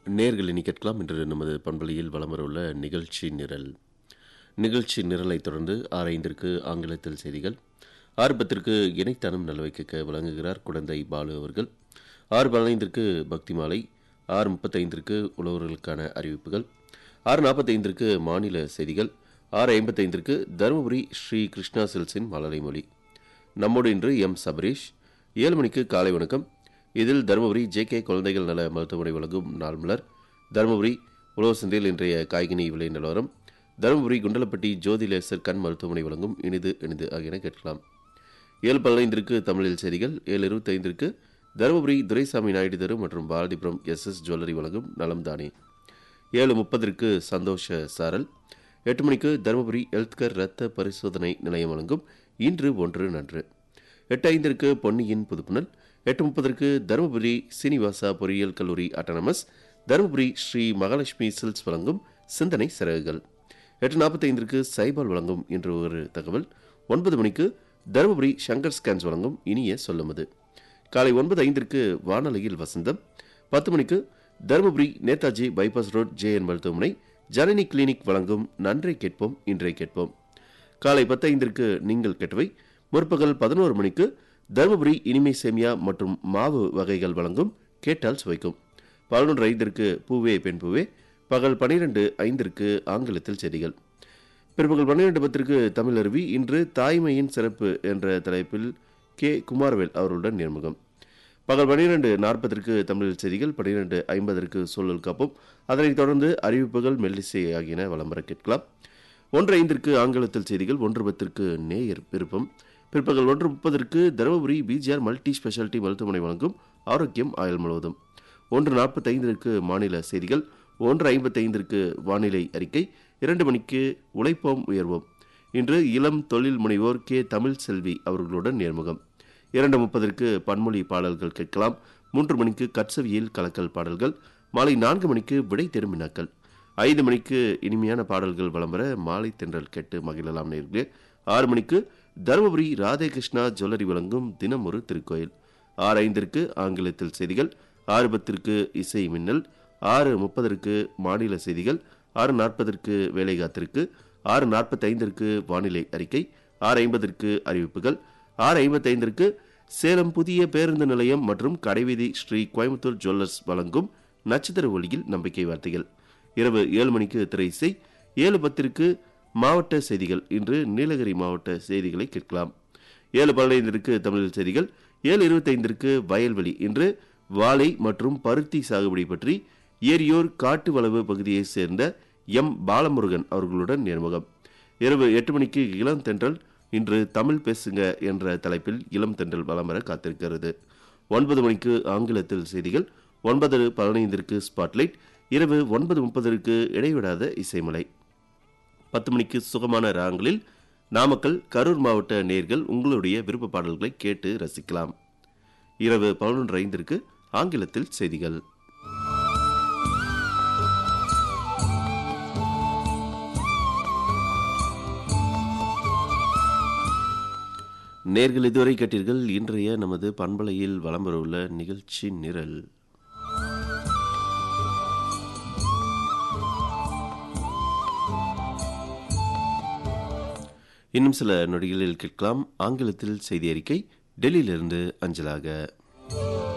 நேர்கள் இனி கேட்கலாம் என்று நமது பண்பலையில் வலம் வரவுள்ள நிகழ்ச்சி நிரல் நிகழ்ச்சி நிரலைத் தொடர்ந்து ஆறு ஐந்திற்கு ஆங்கிலத்தில் செய்திகள் ஆறு பத்திற்கு இணைத்தனம் நல்வைக்க வழங்குகிறார் குழந்தை பாலு அவர்கள் ஆறு பதினைந்திற்கு பக்தி மாலை ஆறு முப்பத்தைந்திற்கு உழவர்களுக்கான அறிவிப்புகள் ஆறு நாற்பத்தைந்திற்கு மாநில செய்திகள் ஆறு ஐம்பத்தைந்திற்கு தருமபுரி ஸ்ரீ கிருஷ்ணா சில்ஸின் மலரை மொழி நம்மோடு இன்று எம் சபரீஷ் ஏழு மணிக்கு காலை வணக்கம் இதில் தருமபுரி ஜே கே குழந்தைகள் நல மருத்துவமனை வழங்கும் நாள் மலர் தருமபுரி உழவு சந்தையில் இன்றைய காய்கனி விலை நிலவரம் தருமபுரி குண்டலப்பட்டி ஜோதி லேசர் கண் மருத்துவமனை வழங்கும் இனிது இனிது ஆகியன கேட்கலாம் ஏழு பதினைந்திற்கு தமிழில் செய்திகள் ஏழு இருபத்தைந்திற்கு தருமபுரி துரைசாமி நாயுடு தெரு மற்றும் பாரதிபுரம் எஸ் எஸ் ஜுவல்லரி வழங்கும் நலம் தானே ஏழு முப்பதற்கு சந்தோஷ சாரல் எட்டு மணிக்கு தருமபுரி ஹெல்த்கேர் இரத்த பரிசோதனை நிலையம் வழங்கும் இன்று ஒன்று நன்று எட்டு ஐந்திற்கு பொன்னியின் புதுப்புணல் எட்டு முப்பதற்கு தருமபுரி சீனிவாசா பொறியியல் கல்லூரி அட்டானமஸ் தருமபுரி ஸ்ரீ மகாலட்சுமி சில்ஸ் வழங்கும் சிந்தனை சிறகுகள் எட்டு நாற்பத்தைந்திற்கு சைபால் வழங்கும் இன்று ஒரு தகவல் ஒன்பது மணிக்கு தருமபுரி சங்கர் ஸ்கேன்ஸ் வழங்கும் இனிய சொல்லுமது காலை ஒன்பது ஐந்திற்கு வானொலியில் வசந்தம் பத்து மணிக்கு Dharmapuri Netaji bypass road JN மருத்துவமனை ஜனனி கிளினிக் வழங்கும் நன்றை கேட்போம் இன்றை கேட்போம் காலை பத்து ஐந்திற்கு நீங்கள் கேட்டவை முற்பகல் பதினோரு மணிக்கு தருமபுரி இனிமை சேமியா மற்றும் மாவு வகைகள் வழங்கும் கேட்டால் சுவைக்கும் பதினொன்று ஐந்திற்கு பூவே பெண் பூவே பகல் பனிரெண்டு ஐந்திற்கு ஆங்கிலத்தில் செய்திகள் பிற்பகல் பன்னிரண்டு பத்திற்கு தமிழ் அருவி இன்று தாய்மையின் சிறப்பு என்ற தலைப்பில் கே குமாரவேல் அவர்களுடன் நேர்முகம் பகல் பன்னிரண்டு நாற்பதற்கு தமிழ் செய்திகள் பன்னிரண்டு ஐம்பதற்கு சூழல் காப்போம் அதனைத் தொடர்ந்து அறிவிப்புகள் மெல்லிசை ஆகியன வலம் வர கேட்கலாம் ஒன்று ஐந்திற்கு ஆங்கிலத்தில் செய்திகள் ஒன்று பத்திற்கு நேயர் விருப்பம் பிற்பகல் ஒன்று முப்பதற்கு தருமபுரி பிஜிஆர் மல்டி ஸ்பெஷாலிட்டி மருத்துவமனை வழங்கும் ஆரோக்கியம் ஆயுள் முழுவதும் ஒன்று நாற்பத்தைந்திற்கு மாநில செய்திகள் ஒன்று ஐம்பத்தைந்திற்கு வானிலை அறிக்கை இரண்டு மணிக்கு உழைப்போம் உயர்வோம் இன்று இளம் தொழில் முனைவோர் கே தமிழ் செல்வி அவர்களுடன் நேர்முகம் இரண்டு முப்பதற்கு பன்மொழி பாடல்கள் கேட்கலாம் மூன்று மணிக்கு கட்சவியில் கலக்கல் பாடல்கள் மாலை நான்கு மணிக்கு விடை தேடும் வினாக்கள் ஐந்து மணிக்கு இனிமையான பாடல்கள் விளம்பர மாலை தென்றல் கேட்டு மகிழலாம் நேர்களே ஆறு மணிக்கு தருமபுரி ராதே கிருஷ்ணா ஜுவல்லரி வழங்கும் தினம் ஒரு திருக்கோயில் ஆறு ஐந்திற்கு ஆங்கிலத்தில் செய்திகள் ஆறு பத்திற்கு இசை மின்னல் ஆறு முப்பதற்கு மாநில செய்திகள் ஆறு நாற்பதற்கு வேலை காத்திருக்கு ஆறு நாற்பத்தைந்திற்கு வானிலை அறிக்கை ஆறு ஐம்பதற்கு அறிவிப்புகள் ஆறு ஐம்பத்தைந்திற்கு சேலம் புதிய பேருந்து நிலையம் மற்றும் கடைவீதி ஸ்ரீ கோயம்புத்தூர் ஜுவல்லர்ஸ் வழங்கும் நட்சத்திர ஒளியில் நம்பிக்கை வார்த்தைகள் இரவு ஏழு மணிக்கு திரை இசை ஏழு பத்திற்கு மாவட்ட செய்திகள் இன்று நீலகிரி மாவட்ட செய்திகளை கேட்கலாம் ஏழு பதினைந்திற்கு தமிழ் செய்திகள் ஏழு இருபத்தைந்திற்கு வயல்வெளி இன்று வாழை மற்றும் பருத்தி சாகுபடி பற்றி ஏரியோர் காட்டு வளவு பகுதியைச் சேர்ந்த எம் பாலமுருகன் அவர்களுடன் நேர்முகம் இரவு எட்டு மணிக்கு இளம் தென்றல் இன்று தமிழ் பேசுங்க என்ற தலைப்பில் இளம் தென்றல் வலம் வர காத்திருக்கிறது ஒன்பது மணிக்கு ஆங்கிலத்தில் செய்திகள் ஒன்பது பதினைந்திற்கு ஸ்பாட்லைட் இரவு ஒன்பது முப்பதற்கு இடைவிடாத இசைமலை பத்து மணிக்கு சுகமான ராகங்களில் நாமக்கல் கரூர் மாவட்ட நேர்கள் உங்களுடைய விருப்ப பாடல்களை கேட்டு ரசிக்கலாம் இரவு பதினொன்று ஐந்திற்கு ஆங்கிலத்தில் செய்திகள் நேர்கள் இதுவரை கேட்டீர்கள் இன்றைய நமது பண்பலையில் வலம் வரவுள்ள நிகழ்ச்சி நிரல் இன்னும் சில நொடிகளில் கேட்கலாம் ஆங்கிலத்தில் செய்தி அறிக்கை டெல்லியிலிருந்து அஞ்சலாக